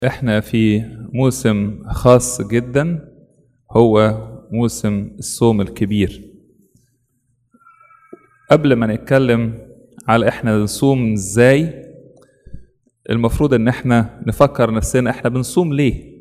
احنا في موسم خاص جدا هو موسم الصوم الكبير قبل ما نتكلم على احنا نصوم ازاي المفروض ان احنا نفكر نفسنا احنا بنصوم ليه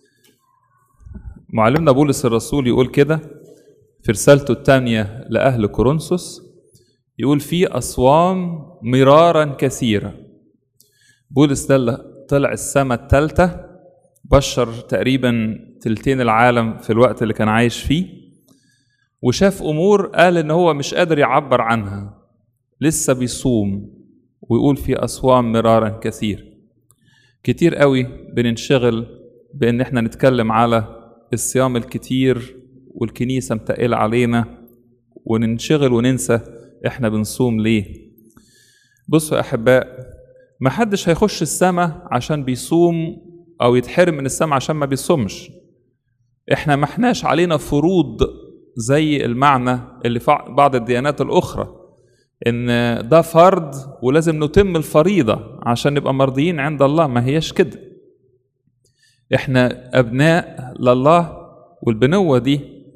معلمنا بولس الرسول يقول كده في رسالته الثانية لأهل كورنثوس يقول في أصوام مرارا كثيرة بولس ده اللي طلع السماء الثالثة بشر تقريبا تلتين العالم في الوقت اللي كان عايش فيه وشاف أمور قال إن هو مش قادر يعبر عنها لسه بيصوم ويقول في أصوام مرارا كثير كتير قوي بننشغل بإن احنا نتكلم على الصيام الكتير والكنيسة متقلة علينا وننشغل وننسى احنا بنصوم ليه بصوا يا أحباء ما حدش هيخش السماء عشان بيصوم أو يتحرم من السماء عشان ما بيصومش احنا ما احناش علينا فروض زي المعنى اللي في بعض الديانات الأخرى إن ده فرض ولازم نتم الفريضة عشان نبقى مرضيين عند الله ما هيش كده احنا أبناء لله والبنوة دي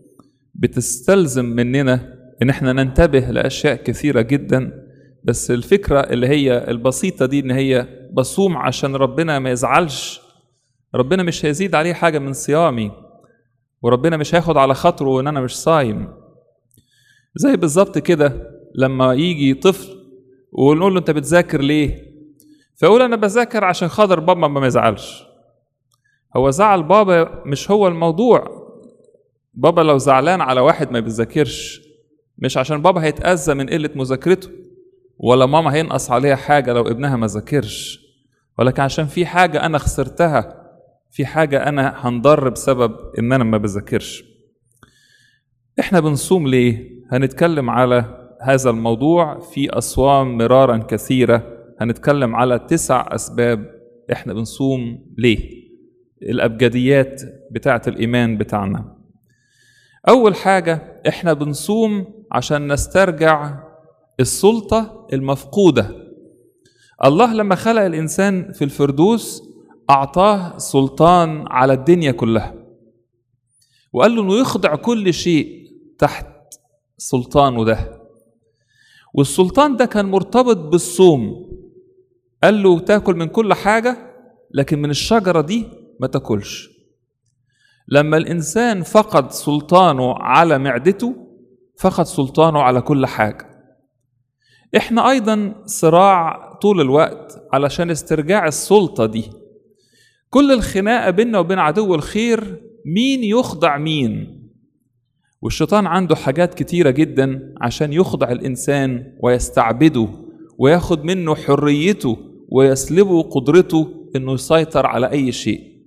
بتستلزم مننا إن احنا ننتبه لأشياء كثيرة جدا بس الفكرة اللي هي البسيطة دي إن هي بصوم عشان ربنا ما يزعلش ربنا مش هيزيد عليه حاجة من صيامي وربنا مش هياخد على خاطره إن أنا مش صايم زي بالظبط كده لما يجي طفل ونقول له أنت بتذاكر ليه؟ فيقول أنا بذاكر عشان خاطر بابا ما يزعلش هو زعل بابا مش هو الموضوع بابا لو زعلان على واحد ما بيذاكرش مش عشان بابا هيتأذى من قلة مذاكرته ولا ماما هينقص عليها حاجة لو ابنها ما ذاكرش ولكن عشان في حاجة أنا خسرتها في حاجة أنا هنضر بسبب إن أنا ما بذاكرش إحنا بنصوم ليه؟ هنتكلم على هذا الموضوع في أصوام مرارا كثيرة هنتكلم على تسع أسباب إحنا بنصوم ليه؟ الأبجديات بتاعة الإيمان بتاعنا أول حاجة إحنا بنصوم عشان نسترجع السلطة المفقودة الله لما خلق الإنسان في الفردوس أعطاه سلطان على الدنيا كلها وقال له إنه يخضع كل شيء تحت سلطانه ده والسلطان ده كان مرتبط بالصوم قال له تاكل من كل حاجة لكن من الشجرة دي ما تاكلش لما الإنسان فقد سلطانه على معدته فقد سلطانه على كل حاجة احنا ايضا صراع طول الوقت علشان استرجاع السلطه دي كل الخناقه بيننا وبين عدو الخير مين يخضع مين والشيطان عنده حاجات كتيره جدا عشان يخضع الانسان ويستعبده وياخد منه حريته ويسلبه قدرته انه يسيطر على اي شيء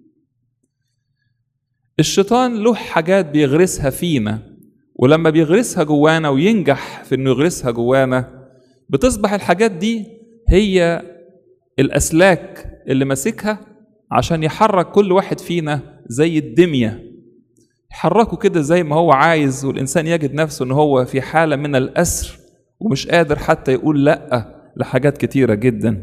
الشيطان له حاجات بيغرسها فينا ولما بيغرسها جوانا وينجح في انه يغرسها جوانا بتصبح الحاجات دي هي الأسلاك اللي ماسكها عشان يحرك كل واحد فينا زي الدمية يحركه كده زي ما هو عايز والإنسان يجد نفسه إن هو في حالة من الأسر ومش قادر حتى يقول لأ لحاجات كتيرة جدا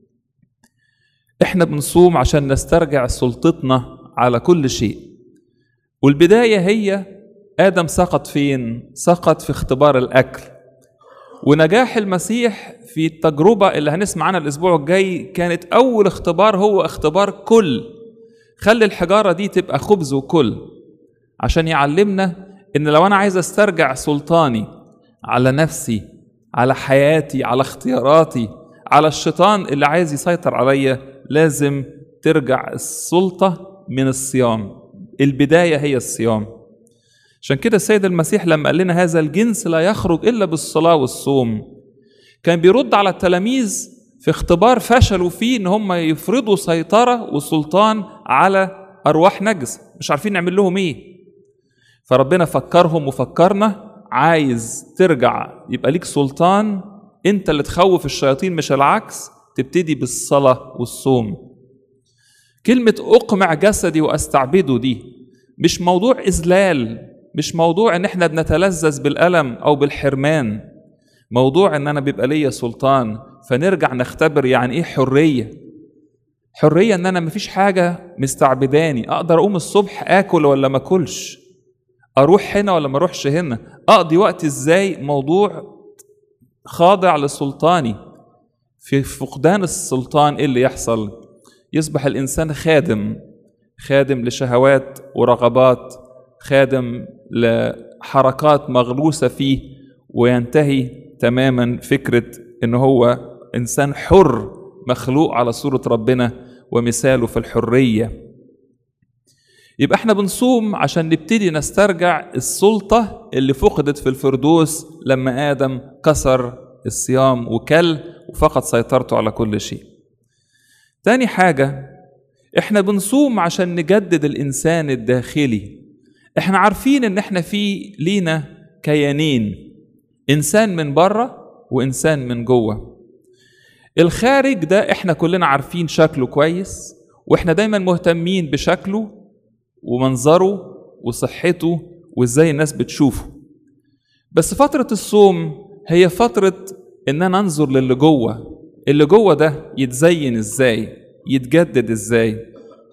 إحنا بنصوم عشان نسترجع سلطتنا على كل شيء والبداية هي آدم سقط فين؟ سقط في اختبار الأكل ونجاح المسيح في التجربة اللي هنسمع عنها الأسبوع الجاي كانت أول اختبار هو اختبار كل خلي الحجارة دي تبقى خبز وكل عشان يعلمنا إن لو أنا عايز أسترجع سلطاني على نفسي على حياتي على اختياراتي على الشيطان اللي عايز يسيطر عليا لازم ترجع السلطة من الصيام البداية هي الصيام عشان كده السيد المسيح لما قال لنا هذا الجنس لا يخرج الا بالصلاه والصوم كان بيرد على التلاميذ في اختبار فشلوا فيه ان هم يفرضوا سيطره وسلطان على ارواح نجس مش عارفين نعمل لهم ايه فربنا فكرهم وفكرنا عايز ترجع يبقى ليك سلطان انت اللي تخوف الشياطين مش العكس تبتدي بالصلاه والصوم كلمه اقمع جسدي واستعبده دي مش موضوع اذلال مش موضوع ان احنا بنتلذذ بالالم او بالحرمان موضوع ان انا بيبقى ليا سلطان فنرجع نختبر يعني ايه حريه حرية ان انا مفيش حاجة مستعبداني اقدر اقوم الصبح اكل ولا ما اكلش اروح هنا ولا ما اروحش هنا اقضي وقت ازاي موضوع خاضع لسلطاني في فقدان السلطان ايه اللي يحصل يصبح الانسان خادم خادم لشهوات ورغبات خادم لحركات مغروسه فيه وينتهي تماما فكره ان هو انسان حر مخلوق على صوره ربنا ومثاله في الحريه يبقى احنا بنصوم عشان نبتدي نسترجع السلطه اللي فقدت في الفردوس لما ادم كسر الصيام وكل وفقد سيطرته على كل شيء تاني حاجة احنا بنصوم عشان نجدد الإنسان الداخلي احنا عارفين ان احنا في لينا كيانين إنسان من بره وإنسان من جوه الخارج ده احنا كلنا عارفين شكله كويس واحنا دايما مهتمين بشكله ومنظره وصحته وازاي الناس بتشوفه بس فترة الصوم هي فترة ان انا انظر للي جوه اللي جوه ده يتزين ازاي يتجدد ازاي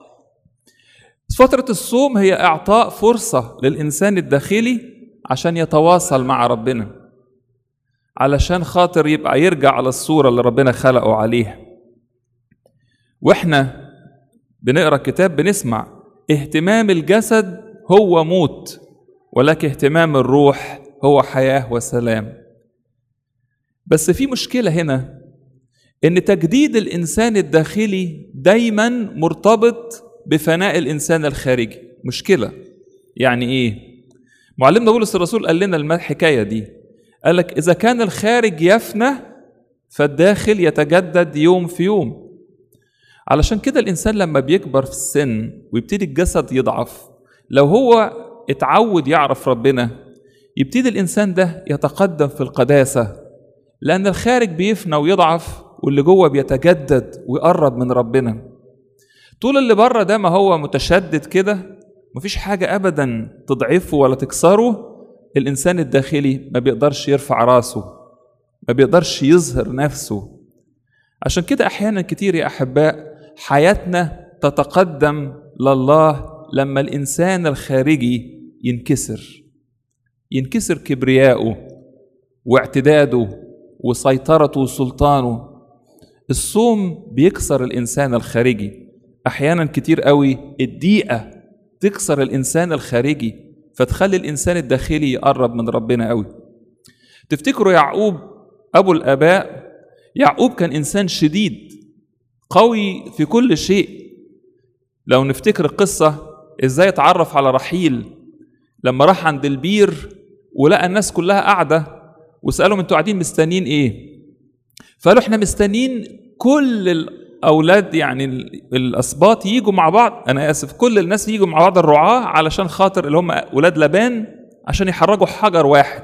فترة الصوم هي اعطاء فرصة للانسان الداخلي عشان يتواصل مع ربنا علشان خاطر يبقى يرجع على الصورة اللي ربنا خلقه عليها واحنا بنقرا كتاب بنسمع اهتمام الجسد هو موت ولكن اهتمام الروح هو حياة وسلام بس في مشكلة هنا إن تجديد الإنسان الداخلي دايما مرتبط بفناء الإنسان الخارجي مشكلة يعني إيه؟ معلمنا بولس الرسول قال لنا الحكاية دي قال لك إذا كان الخارج يفنى فالداخل يتجدد يوم في يوم علشان كده الإنسان لما بيكبر في السن ويبتدي الجسد يضعف لو هو اتعود يعرف ربنا يبتدي الإنسان ده يتقدم في القداسة لأن الخارج بيفنى ويضعف واللي جوه بيتجدد ويقرب من ربنا طول اللي بره ده ما هو متشدد كده مفيش حاجة أبدا تضعفه ولا تكسره الإنسان الداخلي ما بيقدرش يرفع راسه ما بيقدرش يظهر نفسه عشان كده أحيانا كتير يا أحباء حياتنا تتقدم لله لما الإنسان الخارجي ينكسر ينكسر كبرياءه واعتداده وسيطرته وسلطانه الصوم بيكسر الإنسان الخارجي أحيانا كتير قوي الضيقة تكسر الإنسان الخارجي فتخلي الإنسان الداخلي يقرب من ربنا قوي تفتكروا يعقوب أبو الآباء يعقوب كان إنسان شديد قوي في كل شيء لو نفتكر القصة إزاي اتعرف على رحيل لما راح عند البير ولقى الناس كلها قاعدة وسألهم انتوا قاعدين مستنيين ايه فقالوا احنا مستنيين كل الاولاد يعني الاسباط يجوا مع بعض انا اسف كل الناس يجوا مع بعض الرعاة علشان خاطر اللي هم اولاد لبان عشان يحرجوا حجر واحد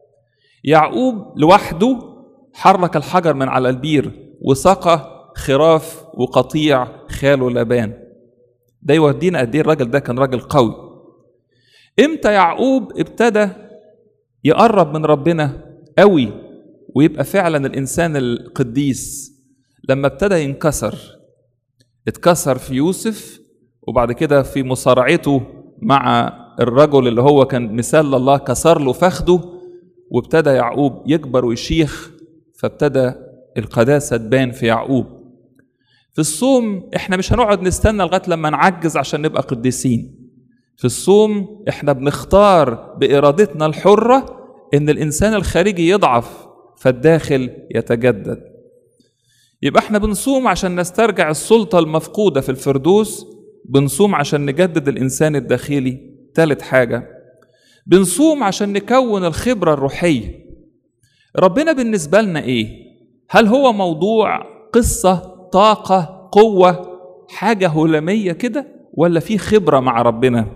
يعقوب لوحده حرك الحجر من على البير وسقى خراف وقطيع خاله لبان ده يودينا قد ايه الراجل ده كان راجل قوي امتى يعقوب ابتدى يقرب من ربنا قوي ويبقى فعلا الانسان القديس لما ابتدى ينكسر اتكسر في يوسف وبعد كده في مصارعته مع الرجل اللي هو كان مثال لله كسر له فخده وابتدى يعقوب يكبر ويشيخ فابتدى القداسة تبان في يعقوب في الصوم احنا مش هنقعد نستنى لغاية لما نعجز عشان نبقى قديسين في الصوم احنا بنختار بإرادتنا الحرة ان الانسان الخارجي يضعف فالداخل يتجدد يبقى احنا بنصوم عشان نسترجع السلطة المفقودة في الفردوس بنصوم عشان نجدد الإنسان الداخلي ثالث حاجة بنصوم عشان نكون الخبرة الروحية ربنا بالنسبة لنا إيه؟ هل هو موضوع قصة طاقة قوة حاجة هلامية كده ولا في خبرة مع ربنا؟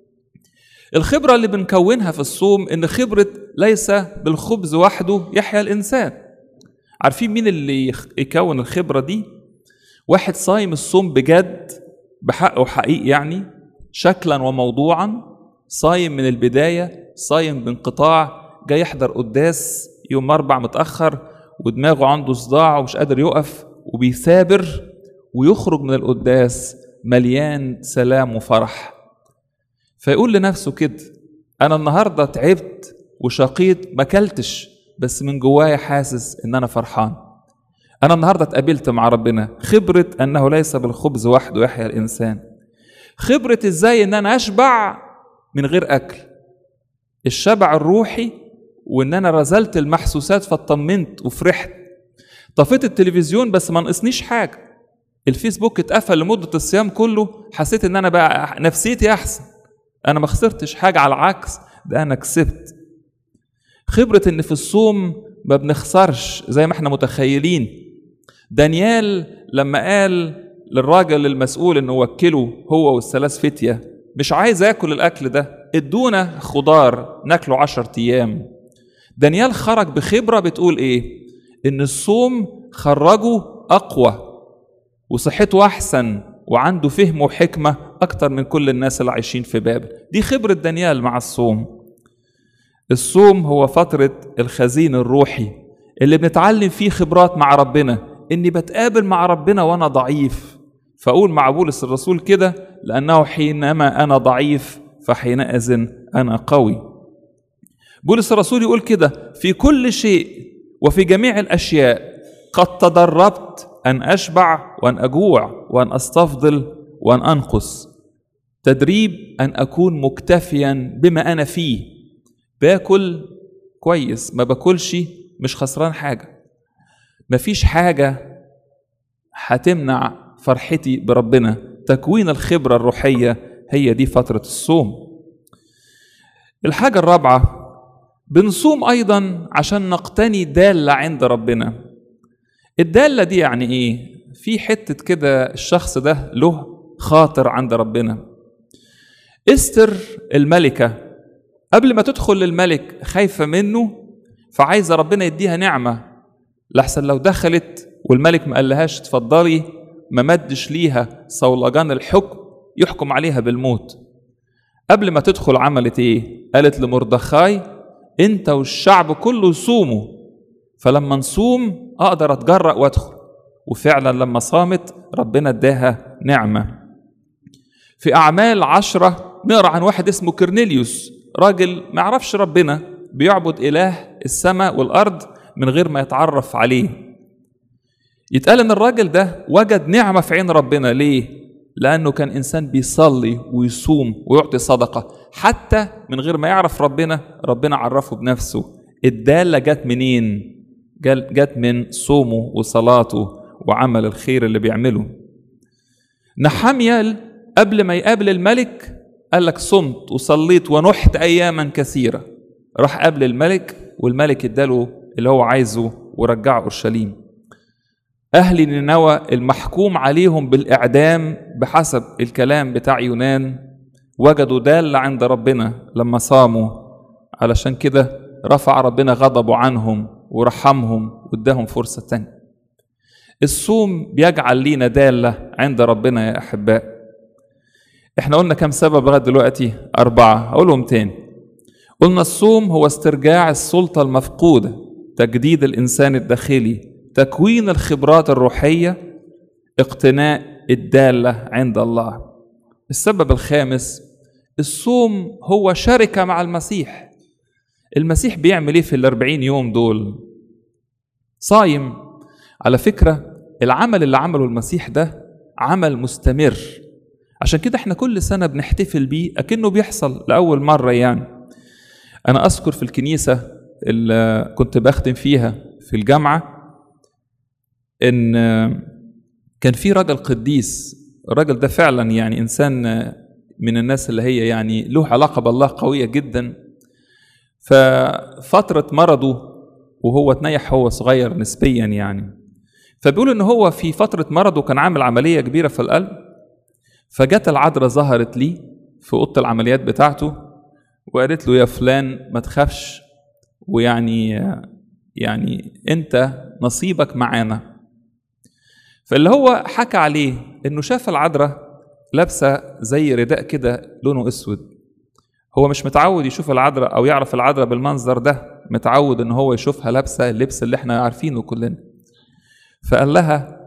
الخبرة اللي بنكونها في الصوم إن خبرة ليس بالخبز وحده يحيا الإنسان عارفين مين اللي يكون الخبرة دي؟ واحد صايم الصوم بجد بحق وحقيقي يعني شكلا وموضوعا صايم من البداية صايم بانقطاع جاي يحضر قداس يوم أربع متأخر ودماغه عنده صداع ومش قادر يقف وبيثابر ويخرج من القداس مليان سلام وفرح فيقول لنفسه كده انا النهارده تعبت وشقيت ما اكلتش بس من جوايا حاسس ان انا فرحان انا النهارده اتقابلت مع ربنا خبره انه ليس بالخبز وحده يحيا الانسان خبره ازاي ان انا اشبع من غير اكل الشبع الروحي وان انا رزلت المحسوسات فاطمنت وفرحت طفيت التلفزيون بس ما نقصنيش حاجه الفيسبوك اتقفل لمده الصيام كله حسيت ان انا بقى نفسيتي احسن انا ما خسرتش حاجه على العكس ده انا كسبت خبره ان في الصوم ما بنخسرش زي ما احنا متخيلين دانيال لما قال للراجل المسؤول انه وكله هو والثلاث فتيه مش عايز اكل الاكل ده ادونا خضار ناكله عشر ايام دانيال خرج بخبره بتقول ايه ان الصوم خرجه اقوى وصحته احسن وعنده فهم وحكمه اكتر من كل الناس اللي عايشين في بابل دي خبره دانيال مع الصوم الصوم هو فتره الخزين الروحي اللي بنتعلم فيه خبرات مع ربنا اني بتقابل مع ربنا وانا ضعيف فاقول مع بولس الرسول كده لانه حينما انا ضعيف فحينئذ انا قوي بولس الرسول يقول كده في كل شيء وفي جميع الاشياء قد تدربت ان اشبع وان اجوع وان استفضل وان انقص تدريب ان اكون مكتفيا بما انا فيه باكل كويس ما باكلش مش خسران حاجه مفيش حاجه هتمنع فرحتي بربنا تكوين الخبره الروحيه هي دي فتره الصوم الحاجه الرابعه بنصوم ايضا عشان نقتني داله عند ربنا الداله دي يعني ايه في حته كده الشخص ده له خاطر عند ربنا استر الملكه قبل ما تدخل للملك خايفه منه فعايزه ربنا يديها نعمه لحسن لو دخلت والملك ما قالهاش اتفضلي ما مدش ليها صولجان الحكم يحكم عليها بالموت قبل ما تدخل عملت ايه قالت لمردخاي انت والشعب كله صوموا فلما نصوم اقدر اتجرأ وادخل وفعلا لما صامت ربنا اداها نعمة في أعمال عشرة نقرأ عن واحد اسمه كرنيليوس راجل ما يعرفش ربنا بيعبد إله السماء والأرض من غير ما يتعرف عليه يتقال ان الراجل ده وجد نعمة في عين ربنا ليه؟ لأنه كان إنسان بيصلي ويصوم ويعطي صدقة حتى من غير ما يعرف ربنا ربنا عرفه بنفسه الدالة جت منين؟ جت من صومه وصلاته وعمل الخير اللي بيعمله نحميال قبل ما يقابل الملك قال لك صمت وصليت ونحت أياما كثيرة راح قابل الملك والملك اداله اللي هو عايزه ورجعه أورشليم أهل نينوى المحكوم عليهم بالإعدام بحسب الكلام بتاع يونان وجدوا دالة عند ربنا لما صاموا علشان كده رفع ربنا غضبه عنهم ورحمهم واداهم فرصة تانية الصوم بيجعل لينا دالة عند ربنا يا أحباء احنا قلنا كم سبب لغاية دلوقتي أربعة أقولهم تاني قلنا الصوم هو استرجاع السلطة المفقودة تجديد الإنسان الداخلي تكوين الخبرات الروحية اقتناء الدالة عند الله السبب الخامس الصوم هو شركة مع المسيح المسيح بيعمل ايه في الأربعين يوم دول صايم على فكرة العمل اللي عمله المسيح ده عمل مستمر عشان كده احنا كل سنة بنحتفل بيه أكنه بيحصل لأول مرة يعني أنا أذكر في الكنيسة اللي كنت بخدم فيها في الجامعة إن كان في راجل قديس الراجل ده فعلا يعني إنسان من الناس اللي هي يعني له علاقة بالله قوية جدا ففترة مرضه وهو تنيح هو صغير نسبيا يعني فبيقول ان هو في فترة مرضه كان عامل عملية كبيرة في القلب فجت العذراء ظهرت لي في أوضة العمليات بتاعته وقالت له يا فلان ما تخافش ويعني يعني انت نصيبك معانا فاللي هو حكى عليه انه شاف العذراء لابسه زي رداء كده لونه اسود هو مش متعود يشوف العذراء او يعرف العذراء بالمنظر ده متعود ان هو يشوفها لابسه اللبس اللي احنا عارفينه كلنا فقال لها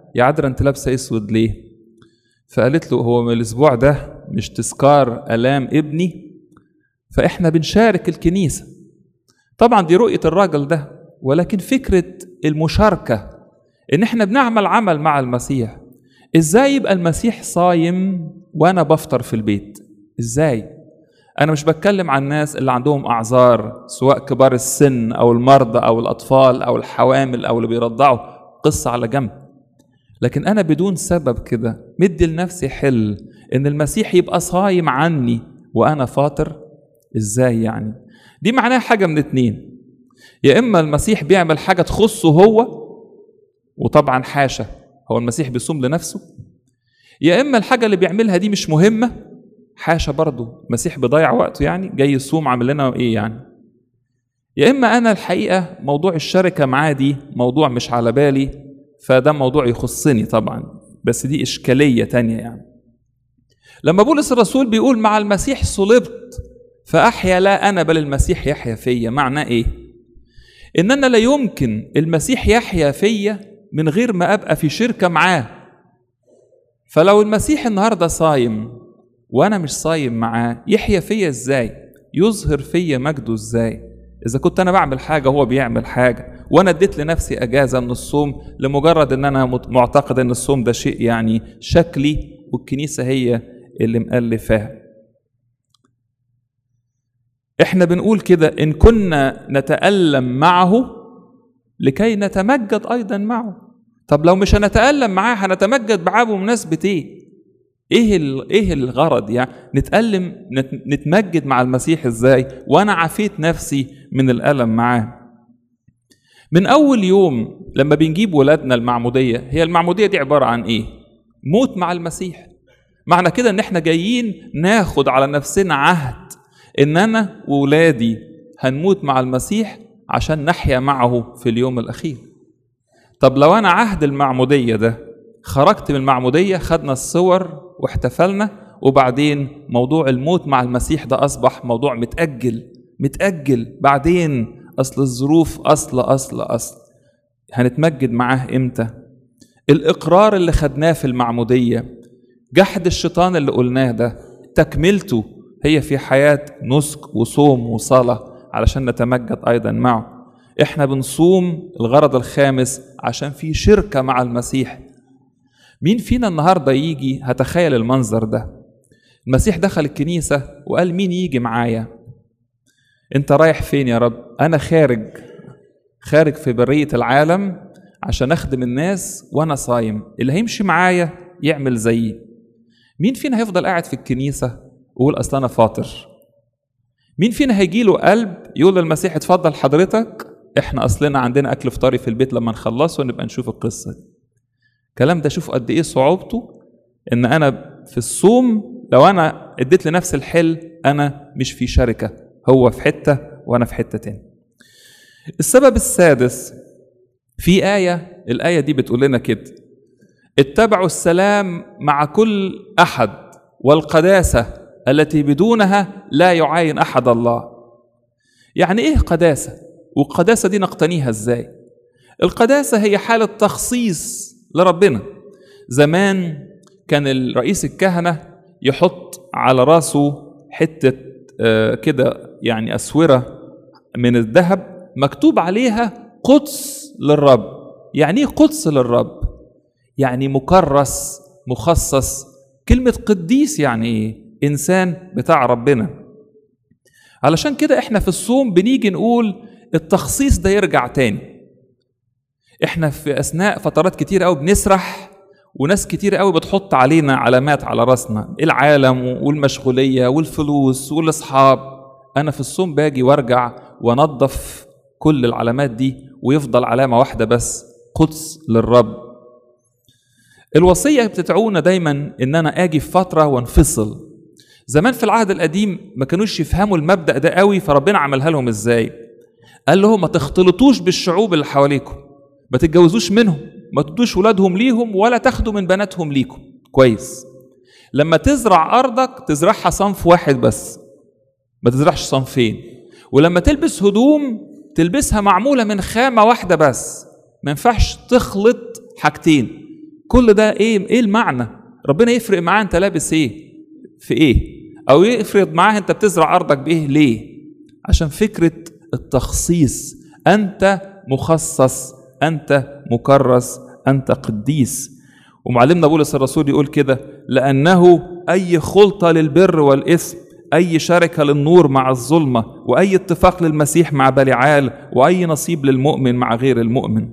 يا عذرا انت لابسه اسود ليه فقالت له هو من الاسبوع ده مش تذكار الام ابني فاحنا بنشارك الكنيسه طبعا دي رؤيه الراجل ده ولكن فكره المشاركه ان احنا بنعمل عمل مع المسيح ازاي يبقى المسيح صايم وانا بفطر في البيت ازاي انا مش بتكلم عن الناس اللي عندهم اعذار سواء كبار السن او المرضى او الاطفال او الحوامل او اللي بيرضعوا قصه على جنب لكن انا بدون سبب كده مدي لنفسي حل ان المسيح يبقى صايم عني وانا فاطر ازاي يعني دي معناها حاجه من اتنين يا اما المسيح بيعمل حاجه تخصه هو وطبعا حاشا هو المسيح بيصوم لنفسه يا اما الحاجه اللي بيعملها دي مش مهمه حاشا برضه المسيح بيضيع وقته يعني جاي يصوم عامل لنا ايه يعني يا اما انا الحقيقه موضوع الشركه معاه دي موضوع مش على بالي فده موضوع يخصني طبعا بس دي اشكاليه تانية يعني لما بولس الرسول بيقول مع المسيح صلبت فاحيا لا انا بل المسيح يحيا فيا معناه ايه ان انا لا يمكن المسيح يحيا فيا من غير ما ابقى في شركه معاه فلو المسيح النهارده صايم وانا مش صايم معاه يحيا فيا ازاي يظهر فيا مجده ازاي اذا كنت انا بعمل حاجه هو بيعمل حاجه وانا اديت لنفسي اجازه من الصوم لمجرد ان انا معتقد ان الصوم ده شيء يعني شكلي والكنيسه هي اللي مؤلفاه احنا بنقول كده ان كنا نتالم معه لكي نتمجد ايضا معه طب لو مش هنتالم معاه هنتمجد معاه بمناسبه ايه ايه ايه الغرض يعني نتالم نتمجد مع المسيح ازاي وانا عافيت نفسي من الالم معاه من اول يوم لما بنجيب ولادنا المعموديه هي المعموديه دي عباره عن ايه موت مع المسيح معنى كده ان احنا جايين ناخد على نفسنا عهد ان انا وولادي هنموت مع المسيح عشان نحيا معه في اليوم الاخير طب لو انا عهد المعموديه ده خرجت من المعموديه خدنا الصور واحتفلنا وبعدين موضوع الموت مع المسيح ده اصبح موضوع متاجل متاجل بعدين اصل الظروف اصل اصل اصل هنتمجد معاه امتى الاقرار اللي خدناه في المعموديه جحد الشيطان اللي قلناه ده تكملته هي في حياه نسك وصوم وصلاه علشان نتمجد ايضا معه احنا بنصوم الغرض الخامس عشان في شركه مع المسيح مين فينا النهارده يجي هتخيل المنظر ده المسيح دخل الكنيسه وقال مين يجي معايا انت رايح فين يا رب انا خارج خارج في بريه العالم عشان اخدم الناس وانا صايم اللي هيمشي معايا يعمل زيي مين فينا هيفضل قاعد في الكنيسه ويقول اصل انا فاطر مين فينا هيجي له قلب يقول للمسيح اتفضل حضرتك احنا اصلنا عندنا اكل فطاري في البيت لما نخلصه نبقى نشوف القصه دي الكلام ده شوف قد ايه صعوبته ان انا في الصوم لو انا اديت لنفسي الحل انا مش في شركه هو في حته وانا في حته تاني السبب السادس في آية الآية دي بتقول لنا كده اتبعوا السلام مع كل أحد والقداسة التي بدونها لا يعاين أحد الله يعني إيه قداسة؟ والقداسة دي نقتنيها إزاي؟ القداسة هي حالة تخصيص لربنا زمان كان الرئيس الكهنة يحط على راسه حتة آه كده يعني أسورة من الذهب مكتوب عليها قدس للرب يعني ايه قدس للرب يعني مكرس مخصص كلمة قديس يعني ايه انسان بتاع ربنا علشان كده احنا في الصوم بنيجي نقول التخصيص ده يرجع تاني احنا في اثناء فترات كتير قوي بنسرح وناس كتير قوي بتحط علينا علامات على راسنا العالم والمشغولية والفلوس والاصحاب انا في الصوم باجي وارجع وانظف كل العلامات دي ويفضل علامة واحدة بس قدس للرب الوصية بتدعونا دايما ان انا اجي في فترة وانفصل زمان في العهد القديم ما كانوش يفهموا المبدأ ده قوي فربنا عملها لهم ازاي قال لهم ما تختلطوش بالشعوب اللي حواليكم ما تتجوزوش منهم ما تدوش ولادهم ليهم ولا تاخدوا من بناتهم ليكم كويس لما تزرع ارضك تزرعها صنف واحد بس ما تزرعش صنفين ولما تلبس هدوم تلبسها معموله من خامه واحده بس ما ينفعش تخلط حاجتين كل ده ايه ايه المعنى ربنا يفرق معاه انت لابس ايه في ايه او يفرق معاه انت بتزرع ارضك بايه ليه عشان فكره التخصيص انت مخصص انت مكرس انت قديس ومعلمنا بولس الرسول يقول كده لانه اي خلطه للبر والاثم اي شركه للنور مع الظلمه واي اتفاق للمسيح مع بليعال واي نصيب للمؤمن مع غير المؤمن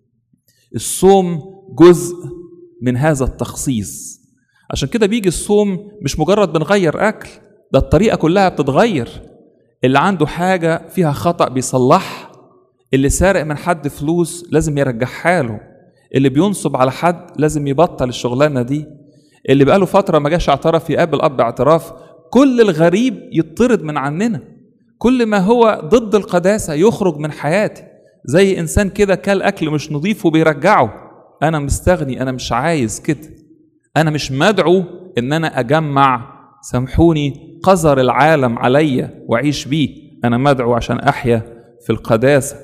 الصوم جزء من هذا التخصيص عشان كده بيجي الصوم مش مجرد بنغير اكل ده الطريقه كلها بتتغير اللي عنده حاجه فيها خطا بيصلحها اللي سارق من حد فلوس لازم يرجعها له اللي بينصب على حد لازم يبطل الشغلانه دي اللي بقاله فتره ما جاش اعترف يقابل اب اعتراف كل الغريب يطرد من عننا كل ما هو ضد القداسه يخرج من حياتي زي انسان كده كل اكل مش نظيف وبيرجعه انا مستغني انا مش عايز كده انا مش مدعو ان انا اجمع سامحوني قذر العالم عليا واعيش بيه انا مدعو عشان احيا في القداسه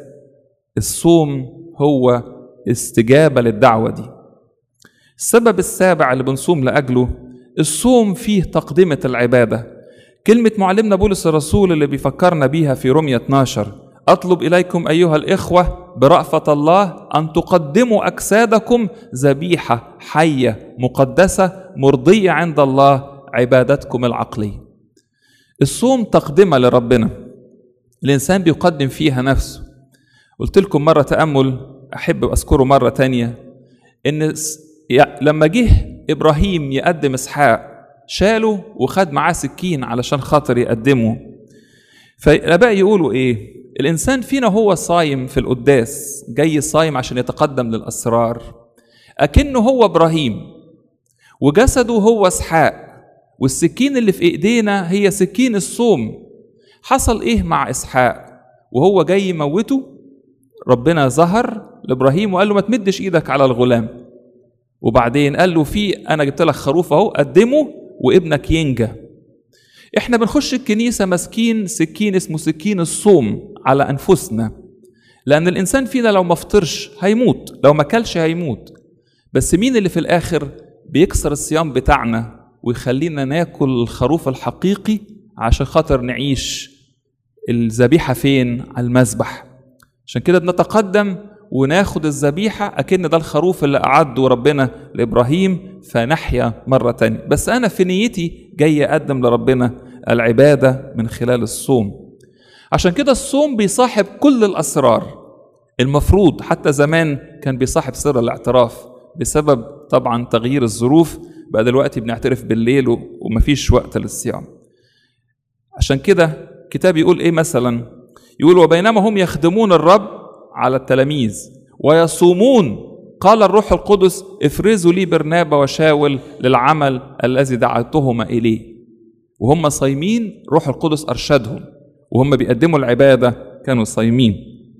الصوم هو استجابه للدعوه دي السبب السابع اللي بنصوم لاجله الصوم فيه تقدمه العباده كلمه معلمنا بولس الرسول اللي بيفكرنا بيها في رومية 12 اطلب اليكم ايها الاخوه برأفة الله أن تقدموا أجسادكم ذبيحة حية مقدسة مرضية عند الله عبادتكم العقلية. الصوم تقدمة لربنا. الإنسان بيقدم فيها نفسه. قلت لكم مرة تأمل أحب أذكره مرة تانية إن لما جه إبراهيم يقدم إسحاق شاله وخد معاه سكين علشان خاطر يقدمه. فالآباء يقولوا إيه؟ الإنسان فينا هو صايم في القداس جاي صايم عشان يتقدم للأسرار أكنه هو إبراهيم وجسده هو إسحاق والسكين اللي في إيدينا هي سكين الصوم حصل إيه مع إسحاق وهو جاي يموته ربنا ظهر لإبراهيم وقال له ما تمدش إيدك على الغلام وبعدين قال له في أنا جبت لك خروف أهو قدمه وابنك ينجى احنا بنخش الكنيسة ماسكين سكين اسمه سكين الصوم على أنفسنا لأن الإنسان فينا لو ما فطرش هيموت لو ما كلش هيموت بس مين اللي في الآخر بيكسر الصيام بتاعنا ويخلينا ناكل الخروف الحقيقي عشان خاطر نعيش الذبيحة فين على المذبح عشان كده بنتقدم وناخد الذبيحة أكن ده الخروف اللي أعده ربنا لإبراهيم فنحيا مرة تانية بس أنا في نيتي جاي أقدم لربنا العبادة من خلال الصوم عشان كده الصوم بيصاحب كل الأسرار المفروض حتى زمان كان بيصاحب سر الاعتراف بسبب طبعا تغيير الظروف بقى دلوقتي بنعترف بالليل ومفيش وقت للصيام عشان كده كتاب يقول ايه مثلا يقول وبينما هم يخدمون الرب على التلاميذ ويصومون قال الروح القدس افرزوا لي برنابا وشاول للعمل الذي دعوتهما اليه وهم صايمين روح القدس ارشدهم وهم بيقدموا العباده كانوا صايمين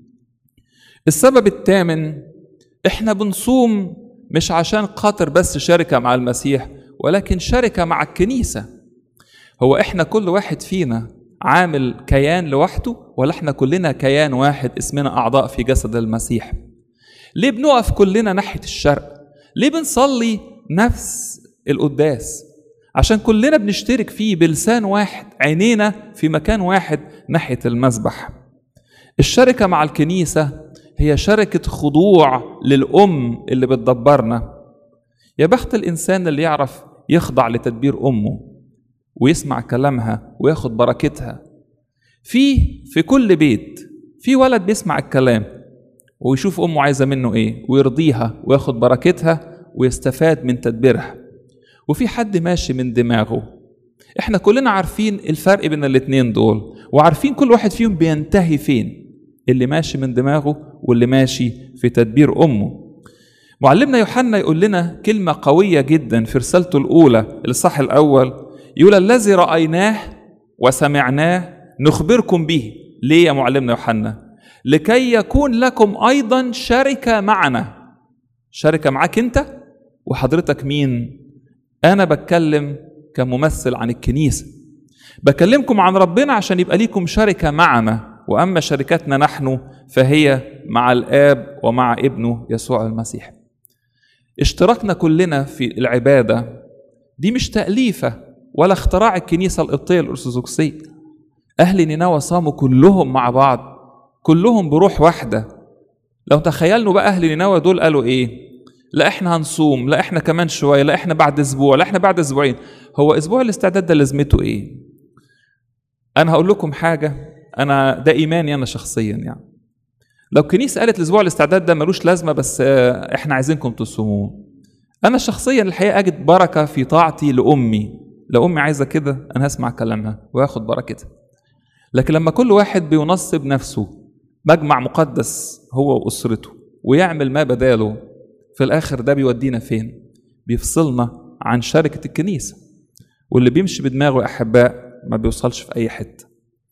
السبب الثامن احنا بنصوم مش عشان خاطر بس شركه مع المسيح ولكن شركه مع الكنيسه هو احنا كل واحد فينا عامل كيان لوحده ولا احنا كلنا كيان واحد اسمنا اعضاء في جسد المسيح ليه بنقف كلنا ناحيه الشرق ليه بنصلي نفس القداس عشان كلنا بنشترك فيه بلسان واحد عينينا في مكان واحد ناحيه المذبح الشركه مع الكنيسه هي شركه خضوع للام اللي بتدبرنا يا بخت الانسان اللي يعرف يخضع لتدبير امه ويسمع كلامها وياخد بركتها في في كل بيت في ولد بيسمع الكلام ويشوف امه عايزه منه ايه ويرضيها وياخد بركتها ويستفاد من تدبيرها وفي حد ماشي من دماغه احنا كلنا عارفين الفرق بين الاتنين دول وعارفين كل واحد فيهم بينتهي فين اللي ماشي من دماغه واللي ماشي في تدبير امه معلمنا يوحنا يقول لنا كلمة قوية جدا في رسالته الأولى الصح الأول يقول الذي رأيناه وسمعناه نخبركم به ليه يا معلمنا يوحنا لكي يكون لكم أيضا شركة معنا شركة معاك أنت وحضرتك مين أنا بتكلم كممثل عن الكنيسة بكلمكم عن ربنا عشان يبقى ليكم شركة معنا وأما شركتنا نحن فهي مع الآب ومع ابنه يسوع المسيح اشتراكنا كلنا في العبادة دي مش تأليفة ولا اختراع الكنيسة القبطية الأرثوذكسية أهل نينوى صاموا كلهم مع بعض كلهم بروح واحدة لو تخيلنا بقى أهل نينوى دول قالوا إيه لا احنا هنصوم لا احنا كمان شوية لا احنا بعد أسبوع لا احنا بعد أسبوعين هو أسبوع الاستعداد ده لازمته إيه أنا هقول لكم حاجة أنا ده إيماني أنا شخصيا يعني لو الكنيسة قالت الأسبوع الاستعداد ده ملوش لازمة بس آه، احنا عايزينكم تصوموه أنا شخصيا الحقيقة أجد بركة في طاعتي لأمي لو أمي عايزة كده أنا هسمع كلامها وآخد بركتها لكن لما كل واحد بينصب نفسه مجمع مقدس هو وأسرته ويعمل ما بداله في الآخر ده بيودينا فين؟ بيفصلنا عن شركة الكنيسة واللي بيمشي بدماغه يا أحباء ما بيوصلش في أي حتة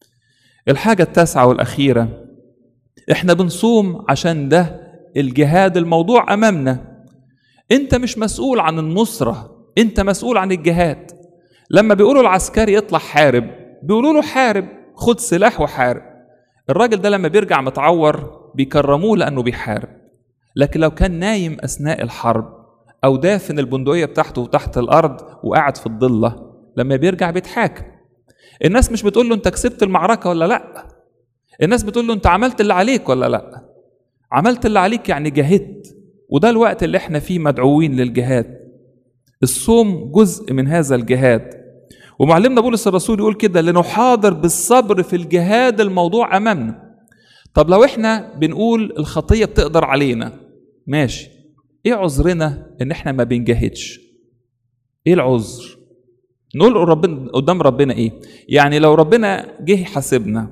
الحاجة التاسعة والأخيرة احنا بنصوم عشان ده الجهاد الموضوع أمامنا انت مش مسؤول عن النصرة انت مسؤول عن الجهاد لما بيقولوا العسكري يطلع حارب بيقولوا له حارب خد سلاح وحارب الراجل ده لما بيرجع متعور بيكرموه لأنه بيحارب لكن لو كان نايم أثناء الحرب أو دافن البندقية بتاعته تحت الأرض وقاعد في الضلة لما بيرجع بيتحاكم الناس مش بتقول له أنت كسبت المعركة ولا لأ الناس بتقول له أنت عملت اللي عليك ولا لأ عملت اللي عليك يعني جاهدت وده الوقت اللي احنا فيه مدعوين للجهاد الصوم جزء من هذا الجهاد ومعلمنا بولس الرسول يقول كده لنحاضر بالصبر في الجهاد الموضوع امامنا طب لو احنا بنقول الخطيه بتقدر علينا ماشي ايه عذرنا ان احنا ما بنجاهدش ايه العذر نقول ربنا قدام ربنا ايه يعني لو ربنا جه يحاسبنا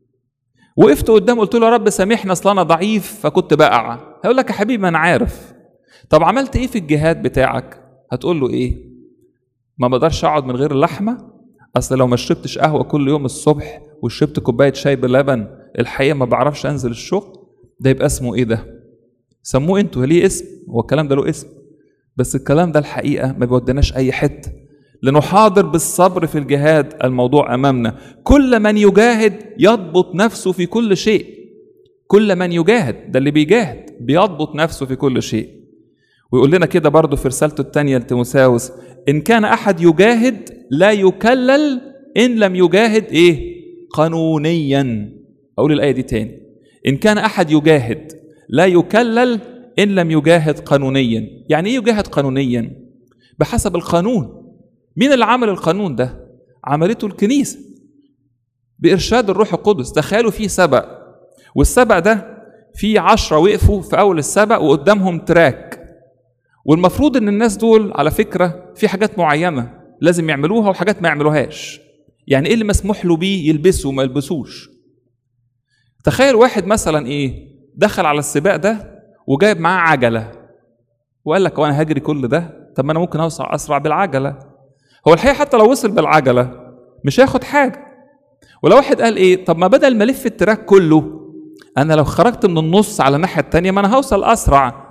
وقفت قدامه قلت له يا رب سامحني اصل انا ضعيف فكنت بقع هيقول لك يا حبيبي انا عارف طب عملت ايه في الجهاد بتاعك هتقول له ايه ما بقدرش اقعد من غير اللحمه اصل لو ما شربتش قهوه كل يوم الصبح وشربت كوبايه شاي بلبن الحقيقه ما بعرفش انزل الشغل ده يبقى اسمه ايه ده سموه انتوا ليه اسم هو الكلام ده له اسم بس الكلام ده الحقيقه ما بيوديناش اي حته لنحاضر بالصبر في الجهاد الموضوع امامنا كل من يجاهد يضبط نفسه في كل شيء كل من يجاهد ده اللي بيجاهد بيضبط نفسه في كل شيء ويقول لنا كده برضه في رسالته الثانية لتيموساوس إن كان أحد يجاهد لا يكلل إن لم يجاهد إيه؟ قانونيا أقول الآية دي تاني إن كان أحد يجاهد لا يكلل إن لم يجاهد قانونيا يعني إيه يجاهد قانونيا؟ بحسب القانون مين اللي عمل القانون ده؟ عملته الكنيسة بإرشاد الروح القدس تخيلوا فيه سبق والسبق ده في عشرة وقفوا في أول السبق وقدامهم تراك والمفروض ان الناس دول على فكره في حاجات معينه لازم يعملوها وحاجات ما يعملوهاش يعني ايه اللي مسموح له بيه يلبسه وما يلبسوش تخيل واحد مثلا ايه دخل على السباق ده وجايب معاه عجله وقال لك وانا هجري كل ده طب ما انا ممكن اوصل اسرع بالعجله هو الحقيقه حتى لو وصل بالعجله مش هياخد حاجه ولو واحد قال ايه طب ما بدل ما الف التراك كله انا لو خرجت من النص على الناحيه التانية ما انا هوصل اسرع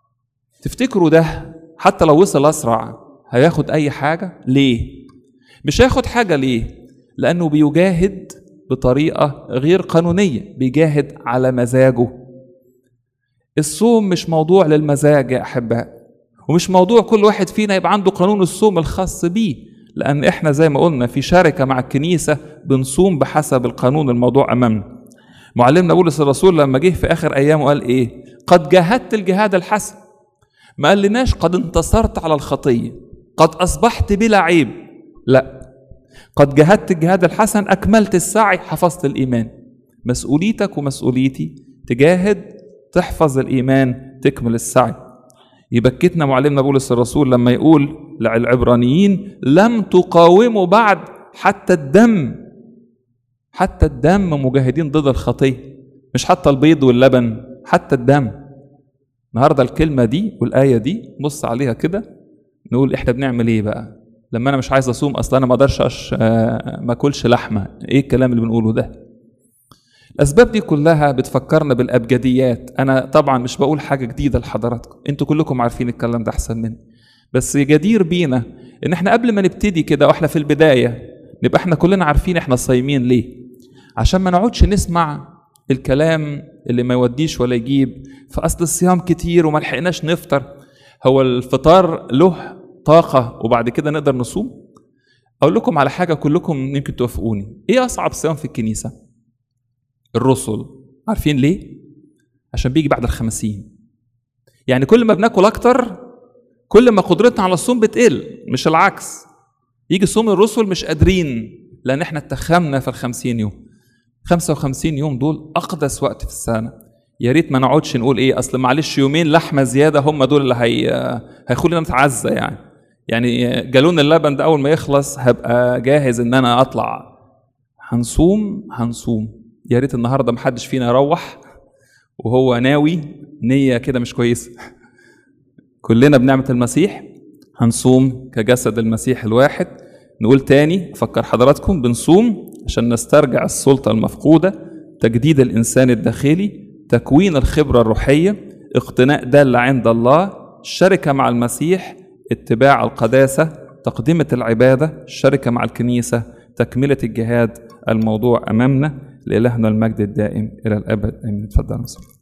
تفتكروا ده حتى لو وصل اسرع هياخد اي حاجه ليه مش هياخد حاجه ليه لانه بيجاهد بطريقه غير قانونيه بيجاهد على مزاجه الصوم مش موضوع للمزاج يا احباء ومش موضوع كل واحد فينا يبقى عنده قانون الصوم الخاص بيه لان احنا زي ما قلنا في شركه مع الكنيسه بنصوم بحسب القانون الموضوع امامنا معلمنا بولس الرسول لما جه في اخر ايامه قال ايه قد جاهدت الجهاد الحسن ما قالناش قد انتصرت على الخطية قد أصبحت بلا عيب لا قد جهدت الجهاد الحسن أكملت السعي حفظت الإيمان مسؤوليتك ومسؤوليتي تجاهد تحفظ الإيمان تكمل السعي يبكتنا معلمنا بولس الرسول لما يقول للعبرانيين لم تقاوموا بعد حتى الدم حتى الدم مجاهدين ضد الخطية مش حتى البيض واللبن حتى الدم النهارده الكلمه دي والايه دي بص عليها كده نقول احنا بنعمل ايه بقى لما انا مش عايز اصوم اصلا انا ما اقدرش أش... ما اكلش لحمه ايه الكلام اللي بنقوله ده الاسباب دي كلها بتفكرنا بالابجديات انا طبعا مش بقول حاجه جديده لحضراتكم انتوا كلكم عارفين الكلام ده احسن مني بس جدير بينا ان احنا قبل ما نبتدي كده واحنا في البدايه نبقى احنا كلنا عارفين احنا صايمين ليه عشان ما نقعدش نسمع الكلام اللي ما يوديش ولا يجيب فاصل الصيام كتير وما لحقناش نفطر هو الفطار له طاقة وبعد كده نقدر نصوم أقول لكم على حاجة كلكم يمكن توافقوني إيه أصعب صيام في الكنيسة الرسل عارفين ليه عشان بيجي بعد الخمسين يعني كل ما بناكل أكتر كل ما قدرتنا على الصوم بتقل مش العكس يجي صوم الرسل مش قادرين لأن احنا اتخمنا في الخمسين يوم 55 يوم دول أقدس وقت في السنة يا ريت ما نقعدش نقول ايه اصل معلش يومين لحمه زياده هم دول اللي هي هيخلونا نتعزى يعني يعني جالون اللبن ده اول ما يخلص هبقى جاهز ان انا اطلع هنصوم هنصوم يا ريت النهارده محدش فينا يروح وهو ناوي نيه كده مش كويسه كلنا بنعمه المسيح هنصوم كجسد المسيح الواحد نقول تاني افكر حضراتكم بنصوم عشان نسترجع السلطه المفقوده تجديد الانسان الداخلي تكوين الخبره الروحيه اقتناء دالة عند الله الشركه مع المسيح اتباع القداسه تقدمه العباده الشركه مع الكنيسه تكمله الجهاد الموضوع امامنا لالهنا المجد الدائم الى الابد امين اتفضل